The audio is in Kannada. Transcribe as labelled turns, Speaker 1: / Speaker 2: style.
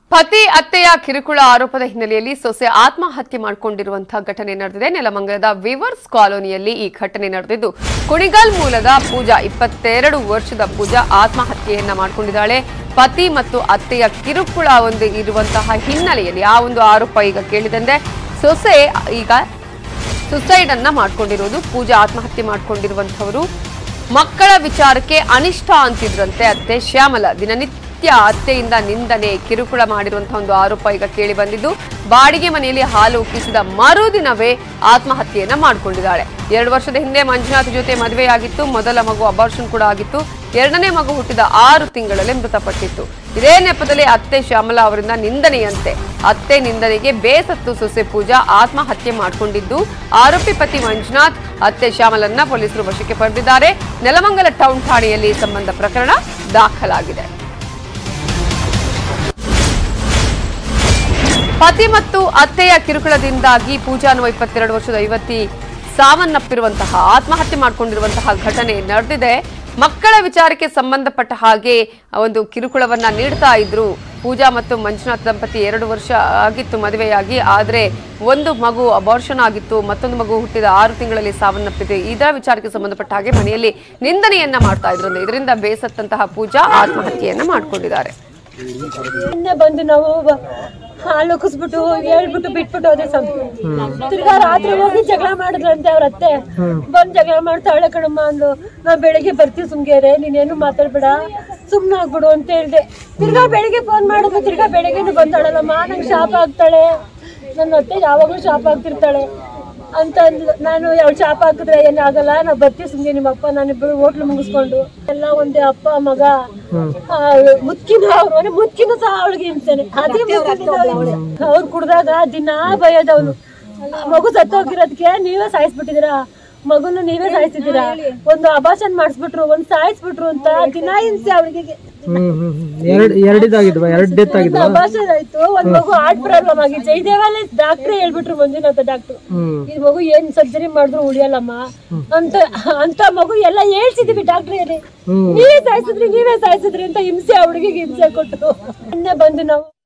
Speaker 1: ಪತಿ ಅತ್ತೆಯ ಕಿರುಕುಳ ಆರೋಪದ ಹಿನ್ನೆಲೆಯಲ್ಲಿ ಸೊಸೆ ಆತ್ಮಹತ್ಯೆ ಮಾಡಿಕೊಂಡಿರುವಂತಹ ಘಟನೆ ನಡೆದಿದೆ ನೆಲಮಂಗಲದ ವಿವರ್ಸ್ ಕಾಲೋನಿಯಲ್ಲಿ ಈ ಘಟನೆ ನಡೆದಿದ್ದು ಕುಣಿಗಲ್ ಮೂಲದ ಪೂಜಾ ಇಪ್ಪತ್ತೆರಡು ವರ್ಷದ ಪೂಜಾ ಆತ್ಮಹತ್ಯೆಯನ್ನ ಮಾಡಿಕೊಂಡಿದ್ದಾಳೆ ಪತಿ ಮತ್ತು ಅತ್ತೆಯ ಕಿರುಕುಳ ಒಂದು ಇರುವಂತಹ ಹಿನ್ನೆಲೆಯಲ್ಲಿ ಆ ಒಂದು ಆರೋಪ ಈಗ ಕೇಳಿದಂತೆ ಸೊಸೆ ಈಗ ಸುಸೈಡ್ ಅನ್ನ ಮಾಡ್ಕೊಂಡಿರೋದು ಪೂಜಾ ಆತ್ಮಹತ್ಯೆ ಮಾಡ್ಕೊಂಡಿರುವಂತವರು ಮಕ್ಕಳ ವಿಚಾರಕ್ಕೆ ಅನಿಷ್ಟ ಅಂತಿದ್ರಂತೆ ಅತ್ತೆ ಶ್ಯಾಮಲ ದಿನನಿತ್ಯ ಅತ್ತೆಯಿಂದ ನಿಂದನೆ ಕಿರುಕುಳ ಮಾಡಿರುವಂತಹ ಒಂದು ಆರೋಪ ಈಗ ಕೇಳಿ ಬಂದಿದ್ದು ಬಾಡಿಗೆ ಮನೆಯಲ್ಲಿ ಹಾಲು ಉಕ್ಕಿಸಿದ ಮರುದಿನವೇ ಆತ್ಮಹತ್ಯೆಯನ್ನ ಮಾಡ್ಕೊಂಡಿದ್ದಾಳೆ ಎರಡು ವರ್ಷದ ಹಿಂದೆ ಮಂಜುನಾಥ್ ಜೊತೆ ಮದುವೆಯಾಗಿತ್ತು ಮೊದಲ ಮಗು ಅಬಾರ್ಷನ್ ಕೂಡ ಆಗಿತ್ತು ಎರಡನೇ ಮಗು ಹುಟ್ಟಿದ ಆರು ತಿಂಗಳಲ್ಲೇ ಮೃತಪಟ್ಟಿತ್ತು ಇದೇ ನೆಪದಲ್ಲಿ ಅತ್ತೆ ಶ್ಯಾಮಲಾ ಅವರಿಂದ ನಿಂದನೆಯಂತೆ ಅತ್ತೆ ನಿಂದನೆಗೆ ಬೇಸತ್ತು ಸೊಸೆ ಪೂಜಾ ಆತ್ಮಹತ್ಯೆ ಮಾಡಿಕೊಂಡಿದ್ದು ಆರೋಪಿ ಪತಿ ಮಂಜುನಾಥ್ ಅತ್ತೆ ಶ್ಯಾಮಲನ್ನ ಪೊಲೀಸರು ವಶಕ್ಕೆ ಪಡೆದಿದ್ದಾರೆ ನೆಲಮಂಗಲ ಟೌನ್ ಠಾಣೆಯಲ್ಲಿ ಈ ಸಂಬಂಧ ಪ್ರಕರಣ ದಾಖಲಾಗಿದೆ ಪತಿ ಮತ್ತು ಅತ್ತೆಯ ಕಿರುಕುಳದಿಂದಾಗಿ ಪೂಜಾ ಅನ್ನುವ ಇಪ್ಪತ್ತೆರಡು ವರ್ಷದ ಯುವತಿ ಸಾವನ್ನಪ್ಪಿರುವಂತಹ ಆತ್ಮಹತ್ಯೆ ಮಾಡಿಕೊಂಡಿರುವಂತಹ ಘಟನೆ ನಡೆದಿದೆ ಮಕ್ಕಳ ವಿಚಾರಕ್ಕೆ ಸಂಬಂಧಪಟ್ಟ ಹಾಗೆ ಒಂದು ಕಿರುಕುಳವನ್ನ ನೀಡ್ತಾ ಇದ್ರು ಪೂಜಾ ಮತ್ತು ಮಂಜುನಾಥ್ ದಂಪತಿ ಎರಡು ವರ್ಷ ಆಗಿತ್ತು ಮದುವೆಯಾಗಿ ಆದರೆ ಒಂದು ಮಗು ಅಬಾರ್ಷನ್ ಆಗಿತ್ತು ಮತ್ತೊಂದು ಮಗು ಹುಟ್ಟಿದ ಆರು ತಿಂಗಳಲ್ಲಿ ಸಾವನ್ನಪ್ಪಿದೆ ಇದರ ವಿಚಾರಕ್ಕೆ ಸಂಬಂಧಪಟ್ಟ ಹಾಗೆ ಮನೆಯಲ್ಲಿ ನಿಂದನೆಯನ್ನ ಮಾಡ್ತಾ ಇದ್ರು ಇದರಿಂದ ಬೇಸತ್ತಂತಹ ಪೂಜಾ ಆತ್ಮಹತ್ಯೆಯನ್ನ ಮಾಡ್ಕೊಂಡಿದ್ದಾರೆ
Speaker 2: ನಿನ್ನೆ ಬಂದು ನಾವು ಬ- ಹಾಲು ಕುಸ್ಬಿಟ್ಟು ಹೇಳ್ಬಿಟ್ಟು ಬಿಟ್ಬಿಟ್ಟು ಹೋದೆ ಸ್ವಾಮಿ ತಿರ್ಗಾ ರಾತ್ರಿ ಹೋಗಿ ಜಗಳ ಮಾಡಿದ್ರಂತೆ ಅವ್ರ ಅತ್ತೆ ಬಂದ್ ಜಗಳ ಮಾಡ್ತಾಳೆ ಕಣಮ್ಮ ಅಂದು ನಾವ್ ಬೆಳಿಗ್ಗೆ ಬರ್ತೀವಿ ಸುಮ್ಗೆರೆ ನೀನೇನು ಮಾತಾಡ್ಬೇಡ ಸುಮ್ನೆ ಆಗ್ಬಿಡು ಅಂತ ಹೇಳ್ದೆ ತಿರ್ಗಾ ಬೆಳಿಗ್ಗೆ ಫೋನ್ ಮಾಡಿದ್ರು ತಿರ್ಗಾ ಬೆಳಿಗ್ಗೆನು ಬಂದಾಳಲ್ಲಮ್ಮ ನಂಗೆ ಶಾಪ ಆಗ್ತಾಳೆ ನನ್ನ ಅತ್ತೆ ಯಾವಾಗಲೂ ಶಾಪ ಆಗ್ತಿರ್ತಾಳೆ ಅಂತ ಅಂದ್ಲು ನಾನು ಅವಳು ಶಾಪ ಹಾಕಿದ್ರೆ ಏನಾಗಲ್ಲ ನಾವು ಬರ್ತೀವಿ ಸುಮ್ಗೆ ನಿಮ್ಮ ಅಪ್ಪ ನಾನಿಬ್ಬರು ಹೋಟ್ಲು ಮುಗಿಸ್ಕೊಂಡು ಎಲ್ಲ ಒಂದೇ ಅಪ್ಪ ಮಗ ಆ, ಮುದ್ಕಿನ ಅವ್ರು ಅಂದ್ರೆ ಮುದ್ಕಿನ ಸಹ ಅವಳಿಗೆ ಹಿಂಸೆನೆ ಅದೇ ಅವ್ರು ಕುಡ್ದಾಗ ದಿನಾ ಬೈಯೋದವನು ಮಗು ಸತ್ತೋಗಿರೋದಕ್ಕೆ ನೀವೇ ಸಾಯಿಸ್ಬಿಟ್ಟಿದ್ದೀರಾ ಮಗುನು ನೀವೇ ಸಾಯಿಸಿದ್ದೀರಾ ಒಂದು ಅಭಾಷನ್ ಮಾಡಿಸ್ಬಿಟ್ರು ಒಂದ್ ಸಾಯಿಸ್ಬಿಟ್ರು ಅಂತ ದಿನಾ ಹಿಂಸೆ ಅವಳಿಗೆ
Speaker 3: ಹ್ಮ್ ಹ್ಮ್ ಹ್ಮ್. ಎರಡ್ ಎರಡಿದಾಗಿದ್ವಾ ಎರಡ್ ಡೆತ್ ಆಗಿದ್ವಾ
Speaker 2: ಅಭಾಷನ್ ಆಯ್ತು ಒಂದ್ ಮಗು ಹಾರ್ಟ್ ಪ್ರಾಬ್ಲಮ್ ಆಗಿ ಜಯದೇವಲ್ಲಿ ಡಾಕ್ಟ್ರೇ ಹೇಳ್ಬಿಟ್ರು ಮಂಜುನಾಥ ಡಾಕ್ಟ್ರು
Speaker 3: ಹ್ಮ್
Speaker 2: ಈ ಮಗು ಏನ್ ಸರ್ಜರಿ ಮಾಡಿದ್ರು ಉಳಿಯಲ್ಲಮ್ಮ ಅಂತ ಅಂತ ಮಗು ಎಲ್ಲ ಹೇಳ್ಸಿದೀವಿ ಡಾಕ್ಟ್ರಿಗೆ
Speaker 3: ಹ್ಮ್.
Speaker 2: ನೀವೇ ಸಾಯಿಸಿದ್ರಿ ನೀವೇ ಸಾಯಿಸಿದ್ರಿ ಅಂತ ಹಿಂಸೆ ಆ ಹುಡುಗಿಗೆ ಹಿಂಸೆ ಕೊಟ್ಟು ಮೊನ್ನೆ ಬಂದು ನಾವು